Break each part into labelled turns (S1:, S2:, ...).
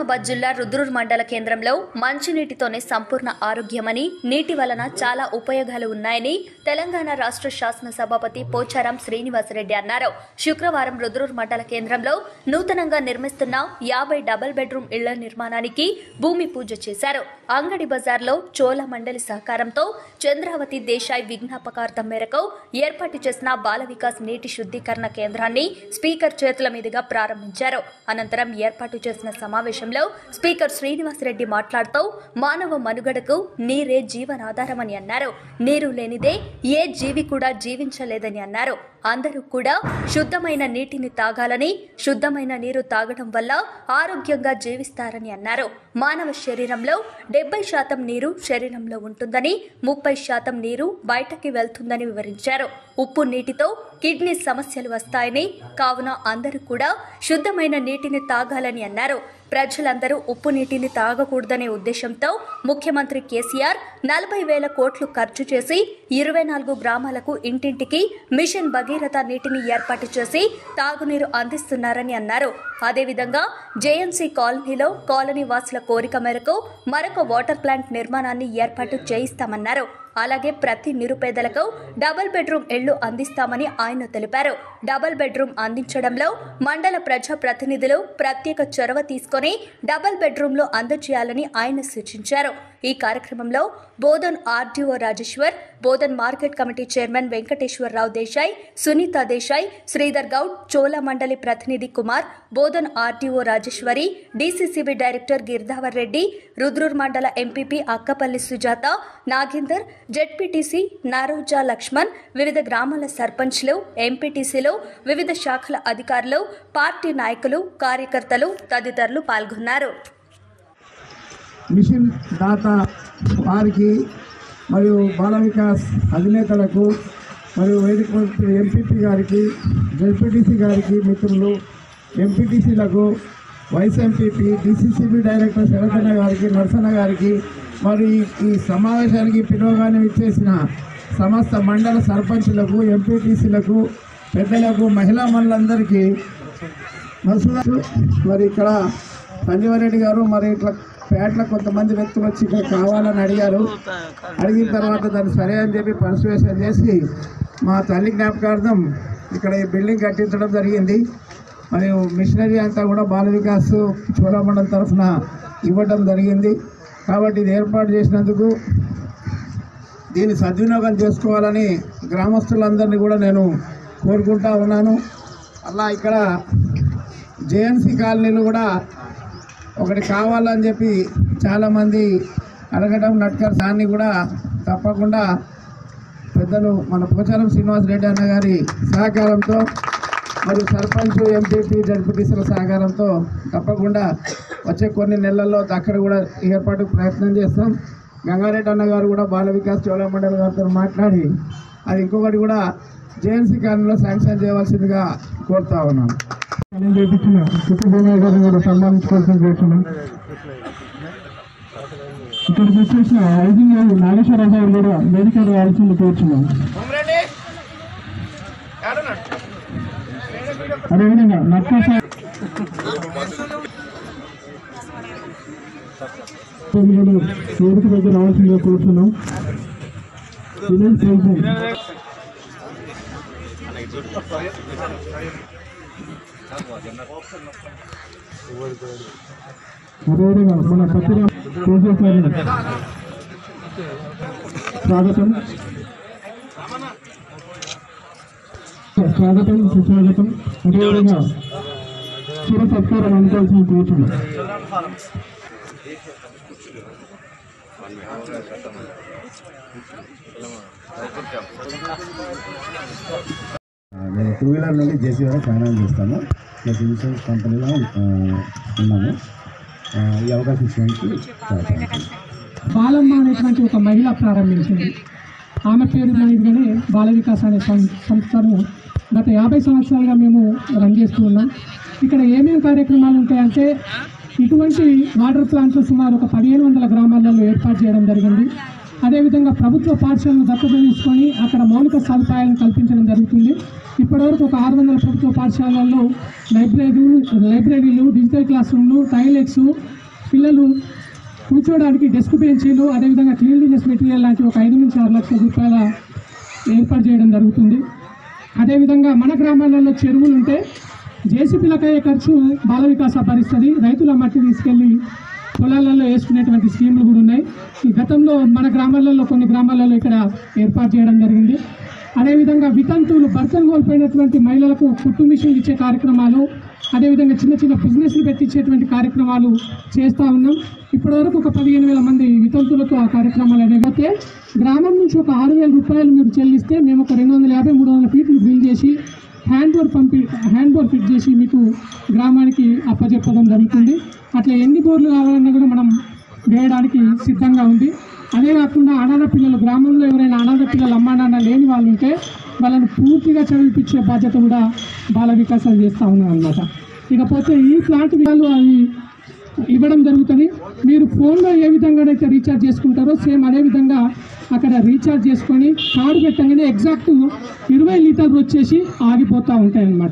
S1: నిజామాబాద్ జిల్లా రుద్రూర్ మండల కేంద్రంలో మంచినీటితోనే సంపూర్ణ ఆరోగ్యమని నీటి వలన చాలా ఉపయోగాలు ఉన్నాయని తెలంగాణ రాష్ట్ర శాసన సభాపతి పోచారం శ్రీనివాసరెడ్డి అన్నారు శుక్రవారం రుద్రూర్ మండల కేంద్రంలో నూతనంగా నిర్మిస్తున్న యాభై డబుల్ బెడ్రూమ్ ఇళ్ల నిర్మాణానికి భూమి పూజ చేశారు అంగడి బజార్లో చోళ మండలి సహకారంతో చంద్రావతి దేశాయ్ విజ్ఞాపకార్థం మేరకు ఏర్పాటు చేసిన బాల వికాస్ నీటి శుద్ధీకరణ కేంద్రాన్ని స్పీకర్ చేతుల మీదుగా ప్రారంభించారు అనంతరం ఏర్పాటు చేసిన సమావేశంలో స్పీకర్ శ్రీనివాసరెడ్డి మాట్లాడుతూ మానవ మనుగడకు నీరే జీవనాధారమని అన్నారు నీరు లేనిదే ఏ జీవి కూడా జీవించలేదని అన్నారు అందరూ కూడా శుద్ధమైన నీటిని తాగాలని శుద్ధమైన నీరు తాగడం వల్ల ఆరోగ్యంగా జీవిస్తారని అన్నారు మానవ శరీరంలో డెబ్బై శాతం నీరు శరీరంలో ఉంటుందని ముప్పై శాతం నీరు బయటకి వెళ్తుందని వివరించారు ఉప్పు నీటితో కిడ్నీ సమస్యలు వస్తాయని కావున అందరూ కూడా శుద్ధమైన నీటిని తాగాలని అన్నారు ప్రజలందరూ ఉప్పు నీటిని తాగకూడదనే ఉద్దేశంతో ముఖ్యమంత్రి కేసీఆర్ నలభై వేల కోట్లు ఖర్చు చేసి ఇరవై నాలుగు గ్రామాలకు ఇంటింటికి మిషన్ భగీరథ నీటిని ఏర్పాటు చేసి తాగునీరు అందిస్తున్నారని అన్నారు అదేవిధంగా జేఎంసీ కాలనీలో కాలనీ వాసుల కోరిక మేరకు మరొక వాటర్ ప్లాంట్ నిర్మాణాన్ని ఏర్పాటు చేయిస్తామన్నారు అలాగే ప్రతి నిరుపేదలకు డబుల్ బెడ్రూమ్ ఇళ్లు అందిస్తామని ఆయన తెలిపారు డబుల్ బెడ్రూమ్ అందించడంలో మండల ప్రజా ప్రతినిధులు ప్రత్యేక చొరవ తీసుకొని డబుల్ బెడ్రూమ్లు అందజేయాలని ఆయన సూచించారు ఈ కార్యక్రమంలో Bodhan RDO Rajeshwar Bodhan market committee chairman Venkateswararao Desai Sunitha Desai Sridhar Goud చోళ మండలి ప్రతినిధి Kumar Bodhan RDO Rajeshwari DCCB director Girdhawar Reddy Rudrur మండల ఎంపీపీ అక్కపల్లి సుజాత నాగేందర్ జెడ్పీటీసీ నారోజా లక్ష్మణ్ వివిధ గ్రామాల సర్పంచ్లు ఎంపీటీసీలు వివిధ శాఖల అధికారులు పార్టీ నాయకులు కార్యకర్తలు తదితరులు పాల్గొన్నారు
S2: మిషన్ దాత వారికి మరియు బాల వికాస్ అధినేతలకు మరియు వేదిక ఎంపీపీ గారికి జెడ్పీటీసీ గారికి మిత్రులు ఎంపీటీసీలకు vice MPP DCCB director Sharathanna గారికి నరసన్న గారికి మరియు ఈ- ఈ సమావేశానికి పిలువగానే ఇచ్చేసిన సమస్త మండల సర్పంచులకు ఎంపీటీసీలకు పెద్దలకు మహిళా మనులందరికీ మసూద్ మరి ఇక్కడ సంజీవరెడ్డి గారు మరి ఇట్లా పేటలో కొంతమంది వ్యక్తులు వచ్చి ఇక్కడ కావాలని అడిగారు అడిగిన తర్వాత దాన్ని సరే అని చెప్పి పర్సువేషన్ చేసి మా తల్లి జ్ఞాపకార్థం ఇక్కడ ఈ బిల్డింగ్ కట్టించడం జరిగింది మరియు మిషనరీ అంతా కూడా బాల వికాస్ చోళమండలం తరఫున ఇవ్వడం జరిగింది కాబట్టి ఇది ఏర్పాటు చేసినందుకు దీన్ని సద్వినియోగం చేసుకోవాలని గ్రామస్తులందరినీ కూడా నేను కోరుకుంటా ఉన్నాను అలా ఇక్కడ జేఎన్సీ కాలనీలు కూడా ఒకటి కావాలని చెప్పి చాలామంది అడగడం నట్కర్ దాన్ని కూడా తప్పకుండా పెద్దలు మన పోచారం శ్రీనివాస్ రెడ్డి అన్న గారి సహకారంతో మరియు సర్పంచ్ ఎంపీపీ జడ్పీటీసీల సహకారంతో తప్పకుండా వచ్చే కొన్ని నెలల్లో అక్కడ కూడా ఏర్పాటు ప్రయత్నం చేస్తాం గంగారెడ్డి అన్న గారు కూడా బాల వికాస్ చోళమండలి గారితో మాట్లాడి అది ఇంకొకటి కూడా జేఎన్సీ కాలనీలో శాంక్షన్ చేయవలసిందిగా కోరుతా ఉన్నాను నేను చేపించిన కుటుంబ గారిని కూడా సన్మానించుకోవాల్సిన కోరుతున్నాం ఇక్కడికి వచ్చేసిన ఐజింగ్ నాగేశ్వరరావు గారు కూడా వేదిక రావాల్సింది కోరుచున్నాం అదేవిధంగా నక్క సార్ వేదిక దగ్గర రావాల్సిందిగా కోరుతున్నాం విలేజ్ ప్రెసిడెంట్ అదేవిధంగా మన పత్రిక కేసీఆర్ స్వాగతం స్వాగతం సుస్వాగతం అదేవిధంగా చిర సత్కారం అందుకోవాల్సిన కూర్చున్నాం
S3: నేను టూ వీలర్ నుండి జేసీ వరకు ప్రయాణం చేస్తాను నేను ఇన్సూరెన్స్ కంపెనీలో ఆ, ఉన్నాను ఆ, ఈ అవకాశం ఇచ్చినందుకు చాలా థ్యాంక్ యూ
S4: బాలమ్మ అనేటువంటి ఒక మహిళ ప్రారంభించింది ఆమె పేరు మీదుగానే బాల వికాస్ అనే సం- సంస్థను గత యాభై సంవత్సరాలుగా మేము రన్ చేస్తూ ఉన్నాం ఇక్కడ ఏమేమి కార్యక్రమాలు ఉంటాయంటే ఇటువంటి వాటర్ ప్లాంట్లు సుమారు ఒక పదిహేను వందల గ్రామాలలో ఏర్పాటు చేయడం జరిగింది అదేవిధంగా ప్రభుత్వ పాఠశాలను దత్తత తీసుకొని అక్కడ మౌలిక సదుపాయాలను కల్పించడం జరుగుతుంది ఇప్పటివరకు ఒక ఆరు వందల ప్రభుత్వ పాఠశాలల్లో లైబ్రరీలు లైబ్రరీలు డిజిటల్ క్లాస్ రూమ్లు టాయిలెట్స్ పిల్లలు కూర్చోవడానికి డెస్క్ బెంచీలు అదేవిధంగా క్లీన్లీనెస్ మెటీరియల్ లాంటి ఒక ఐదు నుంచి ఆరు లక్షల రూపాయల ఏర్పాటు చేయడం జరుగుతుంది అదేవిధంగా మన గ్రామాలలో చెరువులు ఉంటే జేసీబీలకు అయ్యే ఖర్చు బాల వికాస భరిస్తుంది రైతుల మట్టి తీసుకెళ్ళి పొలాలలో వేసుకునేటువంటి స్కీములు కూడా ఉన్నాయి ఈ గతంలో మన గ్రామాలలో కొన్ని గ్రామాలలో ఇక్కడ ఏర్పాటు చేయడం జరిగింది అదేవిధంగా వితంతువులు భర్తలు కోల్పోయినటువంటి మహిళలకు కుట్టు మిషన్లు ఇచ్చే కార్యక్రమాలు అదేవిధంగా చిన్న చిన్న బిజినెస్లు పెట్టించేటువంటి కార్యక్రమాలు చేస్తూ ఉన్నాం ఇప్పటివరకు ఒక పదిహేను వేల మంది వితంతులతో ఆ కార్యక్రమాలు అనేకపోతే గ్రామం నుంచి ఒక ఆరు వేల రూపాయలు మీరు చెల్లిస్తే మేము ఒక రెండు వందల యాభై మూడు వందల ఫీట్లు బిల్ చేసి హ్యాండ్ బోర్ పంపి హ్యాండ్ బోర్ ఫిట్ చేసి మీకు గ్రామానికి అప్పచెప్పడం జరుగుతుంది అట్లా ఎన్ని బోర్లు కావాలన్నా కూడా మనం వేయడానికి సిద్ధంగా ఉంది అదే కాకుండా అనాథ పిల్లలు గ్రామంలో ఎవరైనా అనాథ పిల్లలు అమ్మా నాన్న లేని వాళ్ళు ఉంటే వాళ్ళని పూర్తిగా చదివిపించే బాధ్యత కూడా బాల వికాసాలు చేస్తూ ఉన్నాం అనమాట ఇకపోతే ఈ ప్లాంట్ వాళ్ళు అవి ఇవ్వడం జరుగుతుంది మీరు ఫోన్లో ఏ విధంగానైతే రీఛార్జ్ చేసుకుంటారో సేమ్ అదే విధంగా అక్కడ రీఛార్జ్ చేసుకొని కార్డు పెట్టగానే ఎగ్జాక్ట్ ఇరవై లీటర్లు వచ్చేసి ఆగిపోతూ ఉంటాయి అన్నమాట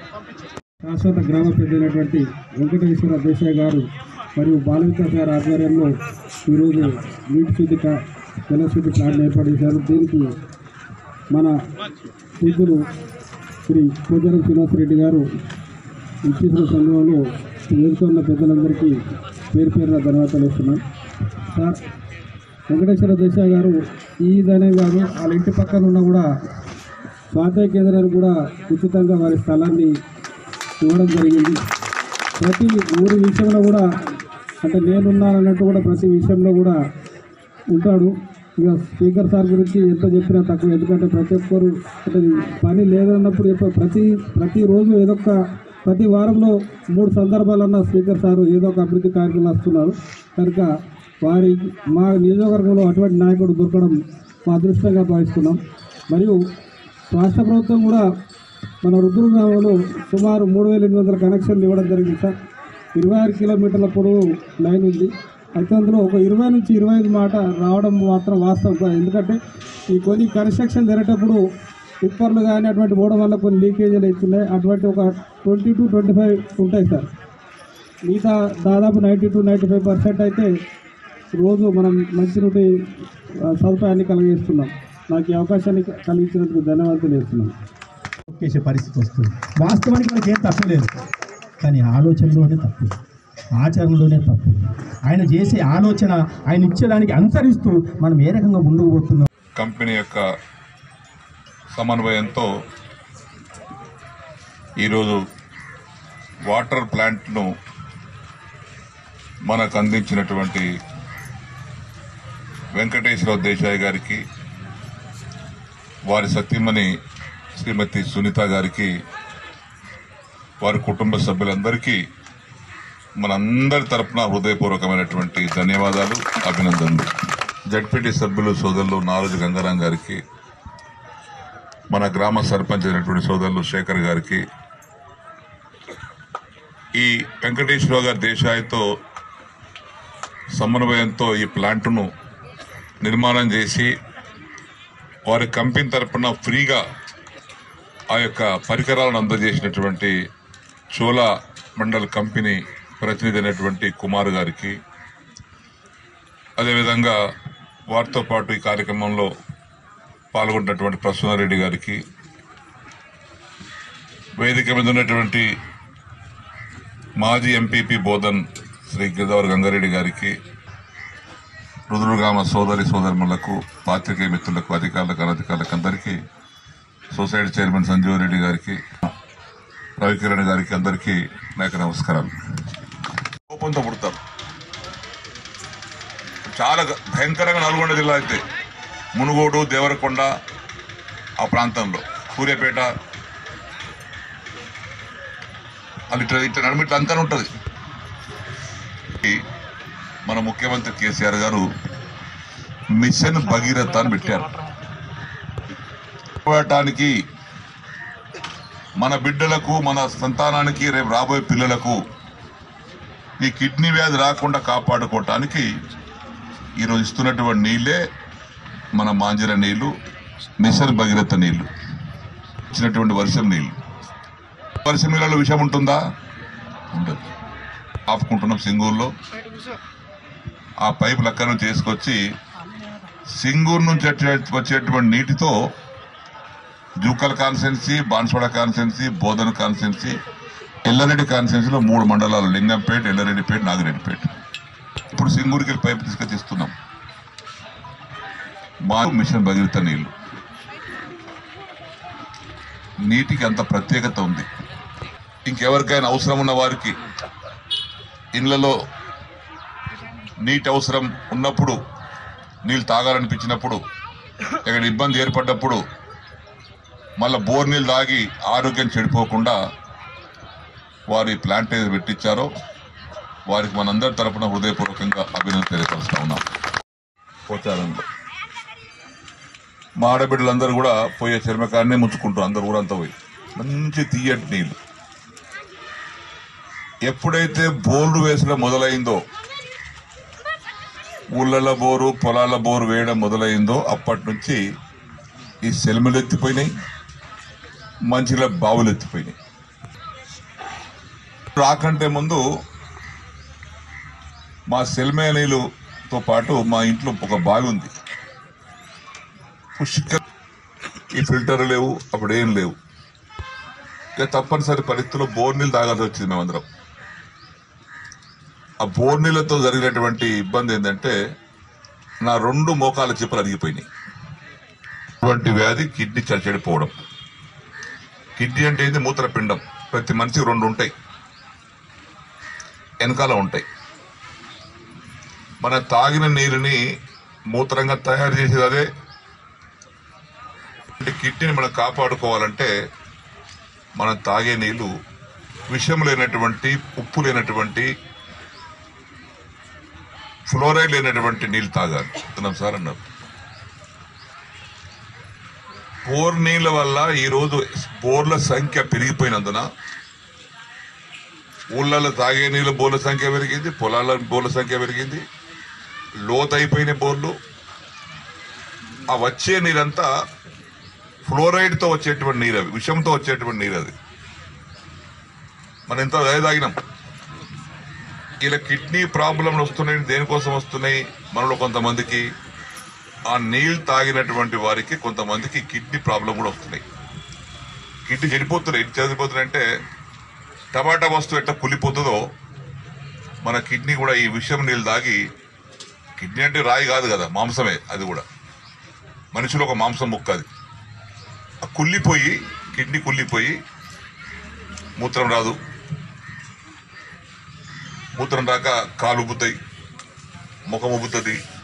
S2: శాశ్వత గ్రామ పెద్దైనటువంటి వెంకటేశ్వర దేశాయ్ గారు మరియు బాల వికాస్ గారి ఆధ్వర్యంలో ఈరోజు నీటి శుద్ధి కా- జల శుద్ధి ప్లాంట్ ఏర్పాటు చేశారు దీనికి మన పూజలు శ్రీ పూజరం శ్రీనివాసరెడ్డి గారు ఇచ్చేసిన సందర్భంలో వేదిక ఉన్న పెద్దలందరికీ పేరు పేరున ధన్యవాదాలు ఇస్తున్నాం సార్ వెంకటేశ్వర దేశాయ్ గారు ఈదనే కాదు వాళ్ళ ఇంటి పక్కన ఉన్న కూడా స్వాతంత్ర కేంద్రానికి కూడా ఉచితంగా వారి స్థలాన్ని ఇవ్వడం జరిగింది ప్రతి ఊరి విషయంలో కూడా అంటే నేనున్నాను అన్నట్టు కూడా ప్రతి విషయంలో కూడా ఉంటాడు ఇక స్పీకర్ సార్ గురించి ఎంత చెప్పినా తక్కువ ఎందుకంటే ప్రతి ఒక్కరు అంటే పని లేదన్నప్పుడు చెప్ప ప్రతి ప్రతిరోజు ఏదో ఒక ప్రతి వారంలో మూడు సందర్భాలన్న స్పీకర్ సారు ఏదో ఒక అభివృద్ధి కార్యక్రమాలు వస్తున్నారు కనుక వారి మా నియోజకవర్గంలో అటువంటి నాయకుడు దొరకడం మా అదృష్టంగా భావిస్తున్నాం మరియు రాష్ట్ర ప్రభుత్వం కూడా మన రుద్రు గ్రామంలో సుమారు మూడు వేల ఎనిమిది వందల కనెక్షన్లు ఇవ్వడం జరిగింది సార్ ఇరవై ఆరు కిలోమీటర్ల పొడవు లైన్ ఉంది అయితే అందులో ఒక ఇరవై నుంచి ఇరవై ఐదు మాట రావడం మాత్రం వాస్తవం కాదు ఎందుకంటే ఈ కొన్ని కన్స్ట్రక్షన్ జరిగేటప్పుడు టిప్పర్లు కానీ అటువంటి పోవడం వల్ల కొన్ని లీకేజీలు అవుతున్నాయి అటువంటి ఒక ట్వంటీ టు ట్వంటీ ఫైవ్ ఉంటాయి సార్ మిగతా దాదాపు ninety two ninety five percent అయితే రోజు మనం మంచి నుండి ఆ, సదుపాయాన్ని కలిగిస్తున్నాం నాకు ఈ అవకాశాన్ని కలిగించినందుకు ధన్యవాదాలు తెలియజేస్తున్నాను
S5: చేసే పరిస్థితి వస్తుంది వాస్తవానికి మనకి ఏం తప్పు లేదు కానీ ఆలోచనలోనే తప్పు ఆచరణలోనే తప్పు ఆయన చేసే ఆలోచన ఆయన ఇచ్చేదానికి అనుసరిస్తూ మనం ఏ రకంగా ముందుకు పోతున్నాం
S6: కంపెనీ యొక్క సమన్వయంతో ఈరోజు వాటర్ ప్లాంట్ను మనకు అందించినటువంటి వెంకటేశ్వర దేశాయ్ గారికి వారి సతీమణి శ్రీమతి సునీత గారికి వారి కుటుంబ సభ్యులందరికీ మనందరి తరపున హృదయపూర్వకమైనటువంటి ధన్యవాదాలు అభినందనలు జడ్పీటీ సభ్యులు సోదరులు నారోజు గంగారాం గారికి మన గ్రామ సర్పంచ్ అయినటువంటి సోదరులు శేఖర్ గారికి ఈ వెంకటేశ్వర గారి దేశాయితో సమన్వయంతో ఈ ప్లాంటును నిర్మాణం చేసి వారి కంపెనీ తరపున ఫ్రీగా ఆ యొక్క పరికరాలను అందజేసినటువంటి చోలా మండల్ కంపెనీ ప్రతినిధి అయినటువంటి కుమార్ గారికి అదేవిధంగా వారితో పాటు ఈ కార్యక్రమంలో పాల్గొన్నటువంటి ప్రసన్నారెడ్డి గారికి వేదిక మీద ఉన్నటువంటి మాజీ ఎంపీపీ బోధన్ శ్రీ గిరిదావరి గంగారెడ్డి గారికి రుద్రుగామ సోదరి సోదరులకు పాత్రికేయ మిత్రులకు అధికారులకు అనధికారులకు అందరికీ సొసైటీ చైర్మన్ సంజీవ్ రెడ్డి గారికి రవికిరణ్ గారికి అందరికీ నా యొక్క నమస్కారాలు కోపంతో పుడతారు చాలా గ- భయంకరంగా నల్గొండ జిల్లా అయితే మునుగోడు దేవరకొండ ఆ ప్రాంతంలో సూర్యాపేట అది ఇట్లా ఇట్లా నడుమిట్ల అంతా ఉంటుంది ఈ మన ముఖ్యమంత్రి కేసీఆర్ గారు మిషన్ భగీరథ అని పెట్టారు పోరాటానికి మన బిడ్డలకు మన సంతానానికి రేపు రాబోయే పిల్లలకు ఈ కిడ్నీ వ్యాధి రాకుండా కాపాడుకోవటానికి ఈరోజు ఇస్తున్నటువంటి నీళ్ళే మన మాంజర నీళ్లు మిషన్ భగీరథ నీళ్లు ఇచ్చినటువంటి వర్షం నీళ్లు వర్షం నీళ్ళలో విషయం ఉంటుందా ఉండదు ఆపుకుంటున్నాం సింగూరులో ఆ పైపులు అక్కడ నుంచి తీసుకొచ్చి సింగూరు నుంచి వచ్చే- వచ్చేటువంటి నీటితో Jukkal constituency Banswada constituency Bodhan constituency Yellareddy కాన్స్టెన్సీలో మూడు మండలాలు లింగంపేట ఎల్లారెడ్డిపేట నాగిరెడ్డిపేట ఇప్పుడు సింగూరుకి వెళ్ళి పైపు తీసుకొచ్చి ఇస్తున్నాం మా మిషన్ భగీరథ నీళ్లు నీటికి అంత ప్రత్యేకత ఉంది ఇంకెవరికైనా అవసరం ఉన్న వారికి ఇళ్లలో నీటి అవసరం ఉన్నప్పుడు నీళ్ళు తాగాలనిపించినప్పుడు ఇక్కడ ఇబ్బంది ఏర్పడ్డప్పుడు మళ్ళీ బోర్ నీళ్ళు తాగి ఆరోగ్యం చెడిపోకుండా వారి ప్లాంట్ ఏది పెట్టించారో వారికి మనందరి తరపున హృదయపూర్వకంగా అభినందన తెలియపరుస్తా ఉన్నాం పోచారంలో మా ఆడబిడ్డలందరూ కూడా పోయే చర్మకాన్నే ముంచుకుంటారు అందరు ఊరంతా పోయి మంచి తీయటి నీళ్లు ఎప్పుడైతే బోర్లు వేసడం మొదలైందో ఊళ్ళలో బోరు పొలాల బోరు వేయడం మొదలైందో అప్పటి నుంచి ఈ సెల్మలు ఎత్తిపోయినాయి మంచిగా బావులు ఎత్తిపోయినాయి రాకంటే ముందు మా సెల్మే నీళ్ళతో పాటు మా ఇంట్లో ఒక బావి ఉంది పుష్కర ఈ ఫిల్టర్ లేవు అప్పుడు ఏం లేవు ఇక తప్పనిసరి పరిస్థితుల్లో బోర్ నీళ్ళు తాగాల్సి వచ్చింది మేమందరం ఆ బోర్ నీళ్ళతో జరిగినటువంటి ఇబ్బంది ఏంటంటే నా రెండు మోకాల చిప్పలు అరిగిపోయినాయి అటువంటి వ్యాధి కిడ్నీ చె- చెడిపోవడం కిడ్నీ అంటే ఏంది మూత్రపిండం ప్రతి మనిషికి రెండు ఉంటాయి వెనకాల ఉంటాయి మన తాగిన నీరుని మూత్రంగా తయారు చేసేది అదే అంటే కిడ్నీని మనం కాపాడుకోవాలంటే మనం తాగే నీళ్లు విషం లేనటువంటి ఉప్పు లేనటువంటి ఫ్లోరైడ్ లేనటువంటి నీళ్లు తాగాలి చెప్తున్నాం సార్ అన్నారు బోర్ నీళ్ల వల్ల ఈరోజు బోర్ల సంఖ్య పెరిగిపోయినందున ఊళ్ళలో తాగే నీళ్ళ బోర్ల సంఖ్య పెరిగింది పొలాల బోర్ల సంఖ్య పెరిగింది లోతైపోయిన బోర్లు ఆ వచ్చే నీరంతా ఫ్లోరైడ్ తో వచ్చేటువంటి నీరు అవి విషంతో వచ్చేటువంటి నీరు అది మనం ఎంత అదే తాగినాం ఇలా కిడ్నీ ప్రాబ్లంలు వస్తున్నాయి దేనికోసం వస్తున్నాయి మనలో కొంతమందికి ఆ నీళ్ళు తాగినటువంటి వారికి కొంతమందికి కిడ్నీ ప్రాబ్లం కూడా వస్తున్నాయి కిడ్నీ చెడిపోతున్నాయి ఎటు చెడిపోతున్నాయి అంటే టమాటా వస్తువు ఎట్లా కులిపోతుందో మన కిడ్నీ కూడా ఈ విషం నీళ్ళు తాగి కిడ్నీ అంటే రాయి కాదు కదా మాంసమే అది కూడా మనిషిలో ఒక మాంసం ముక్క అది ఆ కుళ్ళిపోయి కిడ్నీ కుళ్ళిపోయి మూత్రం రాదు మూత్రం రాక కాలు ఉబ్బుతాయి ముఖం ఉబ్బుతుంది